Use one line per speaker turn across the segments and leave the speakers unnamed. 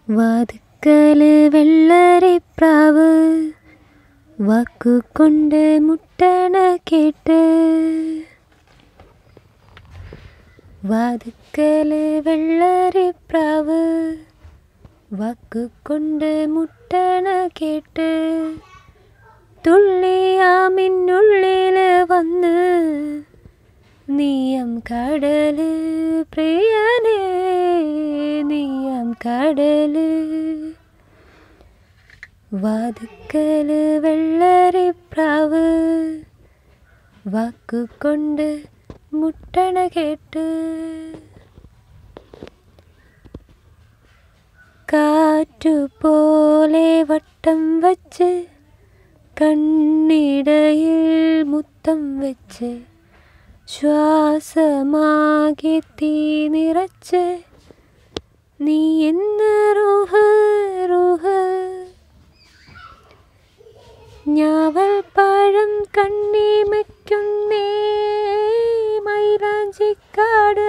വാതുക്കല് വെള്ളരിപ്രാവ് വാക്കുകൊണ്ട് മുട്ടണ കേട്ട് വാതുക്കല് വെള്ളരിപ്രാവ് വാക്കുകൊണ്ട് മുട്ടണ കേട്ട് തുള്ളിയാമിന്നുള്ളില് വന്ന് നീയം കടല് പ്രിയനേ നീയം കടല് വാതുക്കല് വെള്ളരിപ്രാവ് വാക്കുകൊണ്ട് മുട്ടണ കേട്ട് കാറ്റുപോലെ വട്ടം വച്ച് കണ്ണിടയിൽ മുത്തം വെച്ച് ശ്വാസമാകെ തീ നിറച്ച് നീ എന്ന് റൂഹ് റൂഹ് ഞാവൽ പഴം കണ്ണിമയ്ക്കുന്നേ മൈലാഞ്ചിക്കാട്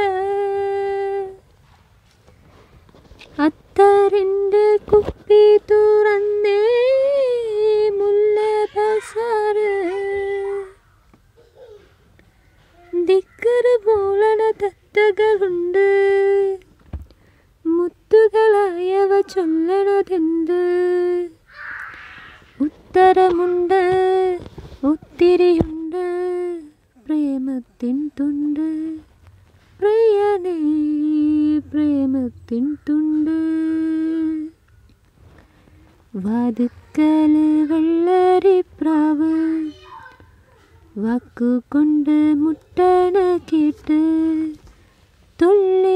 അത്തറിൻ്റെ കുപ്പി തുറന്നേ മുല്ല ബസാറ് ദിക്കറ് പോലണ തത്തകളുണ്ട് മുത്തുകളായവ ചൊല്ലണതെന്ത് ഉത്തരമുണ്ട് ഒത്തിരിയുണ്ട് പ്രേമത്തിൻ തുണ്ട് പ്രിയനേ പ്രേമത്തിൻ തുണ്ട് വാതുക്കല് വെള്ളരിപ്രാവ് വാക്കുകൊണ്ട് മുട്ടണ കേട്ട് തുള്ളി